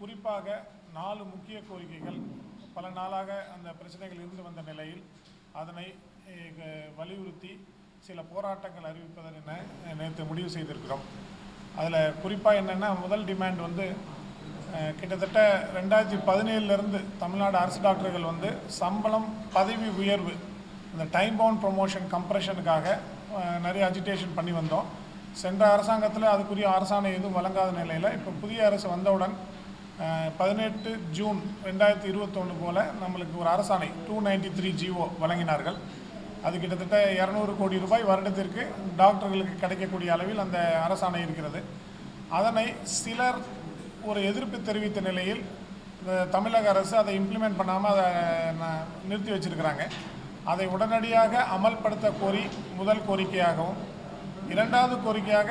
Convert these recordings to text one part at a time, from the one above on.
குறிப்பாக நாலு முக்கிய கோரிக்கைகள் பல நாளாக அந்த பிரச்சனைகள் இருந்து வந்த நிலையில் அதனை eh, க- வலியுறுத்தி சில போராட்டங்கள் அறிவிப்பதென நேற்று முடிவு செய்திருக்கிறோம் அதில் குறிப்பாக என்னென்னா முதல் டிமாண்ட் வந்து அஹ், கிட்டத்தட்ட ரெண்டாயிரத்தி பதினேழுலேருந்து தமிழ்நாடு அரசு டாக்டர்கள் வந்து சம்பளம் பதவி உயர்வு இந்த டைம் பவுண்ட் ப்ரொமோஷன் கம்ப்ரெஷனுக்காக அஹ், நிறைய அஜிடேஷன் பண்ணி வந்தோம் சென்ற அரசாங்கத்தில் அதுக்குரிய அரசாணை எதுவும் வழங்காத நிலையில் இப்போ புதிய அரசு வந்தவுடன் பதினெட்டு ஜூன் ரெண்டாயிரத்தி இருபத்தொன்று போல் நம்மளுக்கு ஒரு அரசாணை டூ நைன்டி த்ரீ ஜிஓ வழங்கினார்கள் அது கிட்டத்தட்ட இரநூறு கோடி ரூபாய் வருடத்திற்கு டாக்டர்களுக்கு கிடைக்கக்கூடிய அளவில் அந்த அரசாணை இருக்கிறது அதனை சிலர் ஒரு எதிர்ப்பு தெரிவித்த நிலையில் இந்த தமிழக அரசு அதை இம்ப்ளிமெண்ட் பண்ணாமல் அதை ந- நிறுத்தி வச்சிருக்கிறாங்க அதை உடனடியாக அமல்படுத்த கோரி முதல் கோரிக்கையாகவும் இரண்டாவது கோரிக்கையாக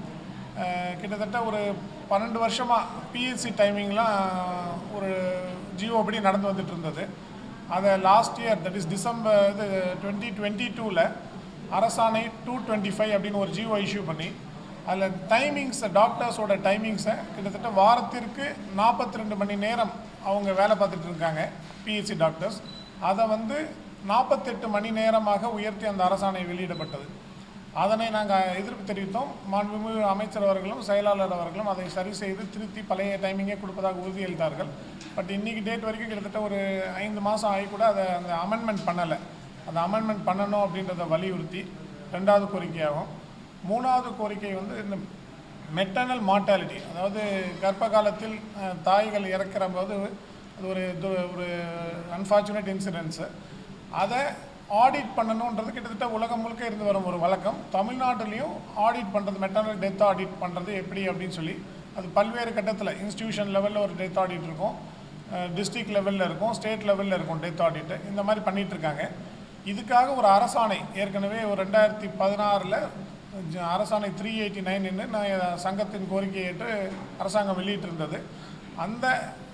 அஹ், கிட்டத்தட்ட ஒரு பன்னெண்டு வருஷமாக பிஎஸ்சி டைமிங்லாம் ஒரு ஜியோ படி நடந்து வந்துட்டு இருந்தது அதை last year that is December இது டுவெண்ட்டி டுவெண்ட்டி டூவில் அரசாணை டூ டுவெண்ட்டி ஃபைவ் அப்படின்னு ஒரு ஜியோ இஷ்யூ பண்ணி அதில் டைமிங்ஸை டாக்டர்ஸோட டைமிங்ஸை கிட்டத்தட்ட வாரத்திற்கு நாற்பத்தி ரெண்டு மணி நேரம் அவங்க வேலை பார்த்துட்டு இருக்காங்க பிஎஸ்சி டாக்டர்ஸ் அதை வந்து நாற்பத்தெட்டு மணி நேரமாக உயர்த்தி அந்த அரசாணை வெளியிடப்பட்டது அதனை நாங்கள் எதிர்ப்பு தெரிவித்தோம் மாண்புமிகு அமைச்சர் அவர்களும் செயலாளர் அவர்களும் அதை சரி செய்து திருத்தி பழைய டைமிங்கே கொடுப்பதாக உறுதியளித்தார்கள் பட் இன்னைக்கு டேட் வரைக்கும் கிட்டத்தட்ட ஒரு ஐந்து மாதம் ஆகி கூட அதை அந்த அமெண்ட்மெண்ட் பண்ணலை அந்த அமெண்ட்மெண்ட் பண்ணணும் அப்படின்றத வலியுறுத்தி ரெண்டாவது கோரிக்கையாகும் மூணாவது கோரிக்கை வந்து இந்த மெட்டர்னல் மார்ட்டாலிட்டி அதாவது கர்ப்ப காலத்தில் அஹ், தாய்கள் இறக்கிற போது அது ஒரு து- ஒரு அன்ஃபார்ச்சுனேட் இன்சிடென்ட்ஸு அதை ஆடிட் பண்ணணுன்றது கிட்டத்தட்ட உலகம் முழுக்க இருந்து வரும் ஒரு வழக்கம் தமிழ்நாட்டிலையும் ஆடிட் பண்ணுறது மெட்டர்னல் டெத் ஆடிட் பண்ணுறது எப்படி அப்படின்னு சொல்லி அது பல்வேறு கட்டத்தில் இன்ஸ்டிடியூஷன் லெவலில் ஒரு டெத் ஆடிட் இருக்கும் டிஸ்ட்ரிக்ட் லெவலில் இருக்கும் ஸ்டேட் லெவலில் இருக்கும் டெத் ஆடிட்டு இந்த மாதிரி பண்ணிட்டு இருக்காங்க இதுக்காக ஒரு அரசாணை ஏற்கனவே ஒரு ரெண்டாயிரத்தி பதினாறில் அரசாணை த்ரீ எயிட்டி நைன்னு நான் சங்கத்தின் கோரிக்கையை ஏற்று அரசாங்கம் வெளியிட்டிருந்தது அந்த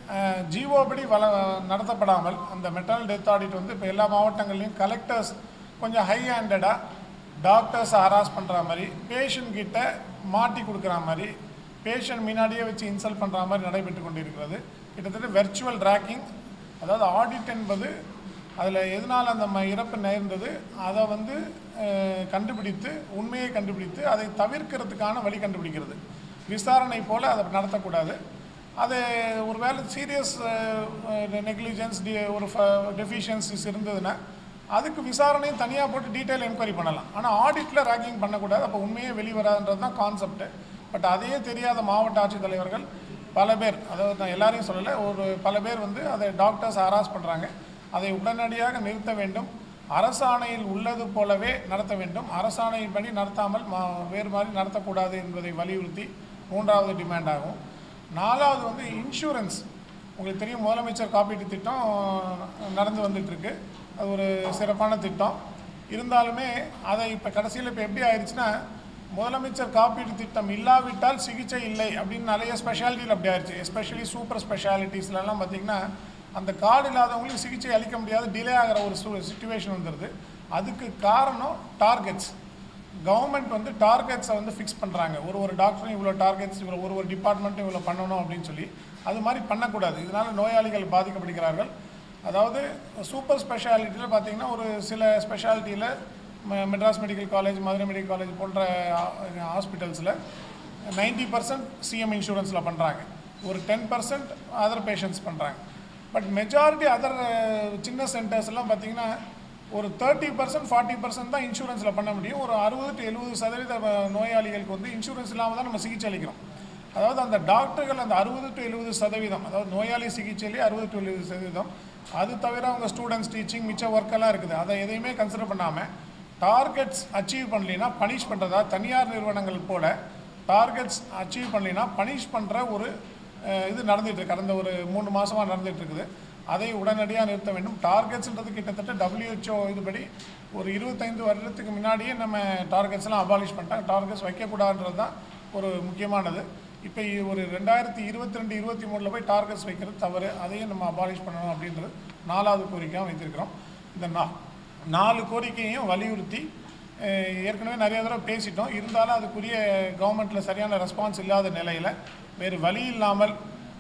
ஜிஓ படி வள நடத்தப்படாமல் அந்த மெட்டர்னல் டெத் ஆடிட் வந்து இப்போ எல்லா மாவட்டங்கள்லையும் கலெக்டர்ஸ் கொஞ்சம் ஹை ஹேண்டடாக டாக்டர்ஸை ஹராஸ் பண்ணுற மாதிரி பேஷண்ட் கிட்ட மாட்டி கொடுக்குற மாதிரி பேஷண்ட் முன்னாடியே வச்சு இன்சல்ட் பண்ணுற மாதிரி நடைபெற்று கொண்டிருக்கிறது கிட்டத்தட்ட வெர்ச்சுவல் ட்ராக்கிங் அதாவது ஆடிட் என்பது அதில் எதனால் அந்த ம- இறப்பு நேர்ந்தது அதை வந்து அஹ், கண்டுபிடித்து உண்மையை கண்டுபிடித்து அதை தவிர்க்கிறதுக்கான வழி கண்டுபிடிக்கிறது விசாரணை போல் அதை நடத்தக்கூடாது அது ஒரு வேளை சீரியஸ் நெக்லிஜென்ஸ் டி ஒரு டெஃபிஷியன்சிஸ் இருந்ததுன்னா அதுக்கு விசாரணையும் தனியாக போட்டு டீட்டெயில் என்கொயரி பண்ணலாம் ஆனால் ஆடிட்டில் ரேக்கிங் பண்ணக்கூடாது அப்போ உண்மையே வெளிவராதுன்றது தான் கான்செப்ட் பட் அதையே தெரியாத மாவட்ட ஆட்சித்தலைவர்கள் பல பேர் அதாவது நான் எல்லாரையும் சொல்லலை ஒரு பல பேர் வந்து அதை டாக்டர்ஸ் ஹராஸ் பண்ணுறாங்க அதை உடனடியாக நிறுத்த வேண்டும் அரசாணையில் உள்ளது போலவே நடத்த வேண்டும் அரசாணையின்படி நடத்தாமல் மா வேறு மாதிரி நடத்தக்கூடாது என்பதை வலியுறுத்தி மூன்றாவது டிமாண்ட் ஆகும் நாலாவது வந்து இன்சூரன்ஸ் உங்களுக்கு தெரியும் முதலமைச்சர் காப்பீட்டு திட்டம் நடந்து வந்துட்டுருக்கு அது ஒரு சிறப்பான திட்டம் இருந்தாலுமே அதை இப்போ கடைசியில் இப்போ எப்படி ஆயிடுச்சுன்னா முதலமைச்சர் காப்பீட்டு திட்டம் இல்லாவிட்டால் சிகிச்சை இல்லை அப்படின்னு நிறைய ஸ்பெஷாலிட்டியில் அப்படி ஆயிடுச்சு எஸ்பெஷலி சூப்பர் ஸ்பெஷாலிட்டிஸ்லலாம் பார்த்திங்கன்னா அந்த கார்டு இல்லாதவங்களுக்கு சிகிச்சை அளிக்க முடியாத டிலே ஆகிற ஒரு சுச்சுவேஷன் வந்துடுது அதுக்கு காரணம் டார்கெட்ஸ் கவர்மெண்ட் வந்து டார்கெட்ஸை வந்து ஃபிக்ஸ் பண்ணுறாங்க ஒரு ஒரு டாக்டரும் இவ்வளோ டார்கெட்ஸ் இவ்வளோ ஒரு ஒரு டிபார்ட்மெண்ட்டும் இவ்வளோ பண்ணணும் அப்படின்னு சொல்லி அது மாதிரி பண்ணக்கூடாது இதனால் நோயாளிகள் பாதிக்கப்படுகிறார்கள் அதாவது சூப்பர் ஸ்பெஷாலிட்டியில் பார்த்தீங்கன்னா ஒரு சில ஸ்பெஷாலிட்டியில் Madras medical college Madurai medical college போன்ற ஹாஸ்பிட்டல்ஸில் நைன்டி பர்சன்ட் சிஎம் இன்சூரன்ஸில் பண்ணுறாங்க ஒரு டென் பர்சன்ட் அதர் பேஷண்ட்ஸ் பண்ணுறாங்க பட் மெஜாரிட்டி அதர் சின்ன சென்டர்ஸ்லாம் பார்த்தீங்கன்னா ஒரு தேர்ட்டி பர்சன்ட் ஃபார்ட்டி பர்சன்ட் தான் இன்சூரன்ஸில் பண்ண முடியும் ஒரு அறுபது டு எழுபது சதவீத வ- நோயாளிகளுக்கு வந்து இன்சூரன்ஸ் இல்லாமல் தான் நம்ம சிகிச்சை அளிக்கிறோம் அதாவது அந்த டாக்டர்கள் அந்த அறுபது டு எழுபது சதவீதம் அதாவது நோயாளி சிகிச்சையிலே அறுபது டு எழுபது சதவீதம் அது தவிர அவங்க ஸ்டூடெண்ட்ஸ் டீச்சிங் மிச்ச ஒர்க்கெல்லாம் இருக்குது அதை எதையுமே கன்சிடர் பண்ணாமல் டார்கெட்ஸ் அச்சீவ் பண்ணலைன்னா பனிஷ் பண்ணுறதா தனியார் நிறுவனங்கள் போல டார்கெட்ஸ் அச்சீவ் பண்ணலைன்னா பனிஷ் பண்ணுற ஒரு அஹ், இது நடந்துட்டு இருக்கு கடந்த ஒரு மூணு மாசமாக நடந்துட்டு இருக்குது அதை உடனடியாக நிறுத்த வேண்டும் டார்கெட்ஸ்ன்றது கிட்டத்தட்ட WHO இதுபடி ஒரு இருபத்தைந்து வருடத்துக்கு முன்னாடியே நம்ம டார்கெட்ஸ் எல்லாம் அபாலிஷ் பண்ணிட்டாங்க டார்கெட்ஸ் வைக்கக்கூடாதுன்றது தான் ஒரு முக்கியமானது இப்போ ஒரு ரெண்டாயிரத்தி இருபத்தி ரெண்டு இருபத்தி மூணில் போய் டார்கெட்ஸ் வைக்கிறது தவறு அதையும் நம்ம அபாலிஷ் பண்ணணும் அப்படின்றது நாலாவது கோரிக்கையாக வைத்திருக்கிறோம் இந்த நா நாலு கோரிக்கையையும் வலியுறுத்தி அஹ், ஏற்கனவே நிறைய தடவை பேசிட்டோம் இருந்தாலும் அதுக்குரிய கவர்மெண்ட்டில் சரியான ரெஸ்பான்ஸ் இல்லாத நிலையில் வேறு வழி இல்லாமல்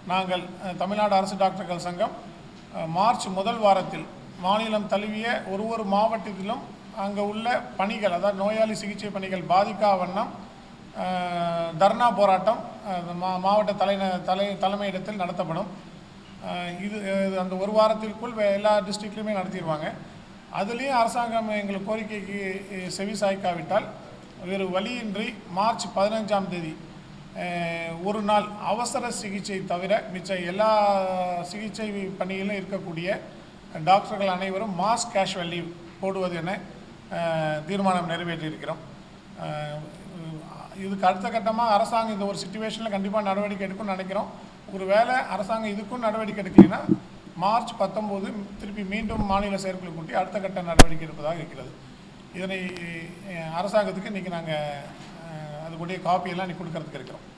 நாங்கள் அஹ், தமிழ்நாடு அரசு டாக்டர்கள் சங்கம் அஹ், மார்ச் முதல் வாரத்தில் மாநிலம் தழுவிய ஒரு ஒரு மாவட்டத்திலும் அங்கே உள்ள பணிகள் அதாவது நோயாளி சிகிச்சை பணிகள் பாதிக்கா வண்ணம் அஹ், தர்ணா போராட்டம் அஹ், மா மாவட்ட தலை தலை தலைமையிடத்தில் நடத்தப்படும் அஹ், இது இது அந்த ஒரு வாரத்திற்குள் வே- எல்லா டிஸ்ட்ரிக்ட்லையுமே நடத்திடுவாங்க அதுலேயும் அரசாங்கம் எங்கள் கோரிக்கைக்கு அஹ், செவி சாய்க்காவிட்டால் வேறு வழியின்றி மார்ச் பதினஞ்சாம் தேதி அஹ், ஒரு நாள் அவசர சிகிச்சை தவிர மிச்ச எல்லா சிகிச்சை பணியிலும் இருக்கக்கூடிய டாக்டர்கள் அனைவரும் மாஸ் கேஷுவல் லீவ் போடுவது என அஹ், தீர்மானம் நிறைவேற்றியிருக்கிறோம் அஹ், இதுக்கு அடுத்த கட்டமாக அரசாங்கம் இந்த ஒரு சுச்சுவேஷனில் கண்டிப்பாக நடவடிக்கை எடுக்கும்னு நினைக்கிறோம் ஒரு வேளை அரசாங்கம் இதுக்கும் நடவடிக்கை எடுக்கலைன்னா மார்ச் பத்தொம்போது திருப்பி மீண்டும் மாநில செயற்குழு கூட்டி அடுத்த கட்ட நடவடிக்கை எடுப்பதாக இருக்கிறது இதனை அஹ், அரசாங்கத்துக்கு இன்றைக்கி நாங்கள் அதுக்குடைய காப்பியெல்லாம் இன்னைக்கு கொடுக்கறதுக்கு இருக்கிறோம்